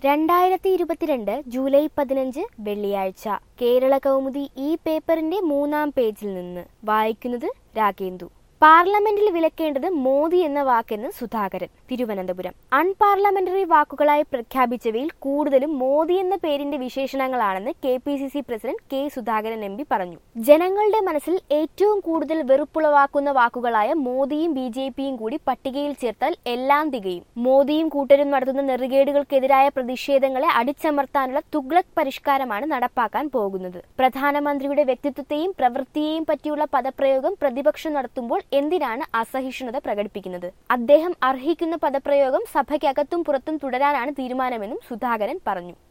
രണ്ടായിരത്തി ഇരുപത്തിരണ്ട് ജൂലൈ പതിനഞ്ച് വെള്ളിയാഴ്ച കേരള കൗമുദി ഈ പേപ്പറിന്റെ മൂന്നാം പേജിൽ നിന്ന് വായിക്കുന്നത് രാഗേന്ദു പാർലമെന്റിൽ വിലക്കേണ്ടത് മോദി എന്ന വാക്കെന്ന് സുധാകരൻ തിരുവനന്തപുരം അൺപാർലമെന്ററി വാക്കുകളായി പ്രഖ്യാപിച്ചവയിൽ കൂടുതലും മോദി എന്ന പേരിന്റെ വിശേഷണങ്ങളാണെന്ന് K P C C president K Sudhakaran M P പറഞ്ഞു ജനങ്ങളുടെ മനസ്സിൽ ഏറ്റവും കൂടുതൽ വെറുപ്പുളവാക്കുന്ന വാക്കുകളായ മോദിയും ബി ജെ പിയും കൂടി പട്ടികയിൽ ചേർത്താൽ എല്ലാം തികയും മോദിയും കൂട്ടരും നടത്തുന്ന നെറുകേടുകൾക്കെതിരായ പ്രതിഷേധങ്ങളെ അടിച്ചമർത്താനുള്ള തുഗ്ലക് പരിഷ്കാരമാണ് നടപ്പാക്കാൻ പോകുന്നത് പ്രധാനമന്ത്രിയുടെ വ്യക്തിത്വത്തെയും പ്രവൃത്തിയെയും പറ്റിയുള്ള പദപ്രയോഗം പ്രതിപക്ഷം നടത്തുമ്പോൾ എന്തിനാണ് അസഹിഷ്ണുത പ്രകടിപ്പിക്കുന്നത് അദ്ദേഹം അർഹിക്കുന്ന പദപ്രയോഗം സഭയ്ക്കകത്തും പുറത്തും തുടരാനാണ് തീരുമാനമെന്നും സുധാകരൻ പറഞ്ഞു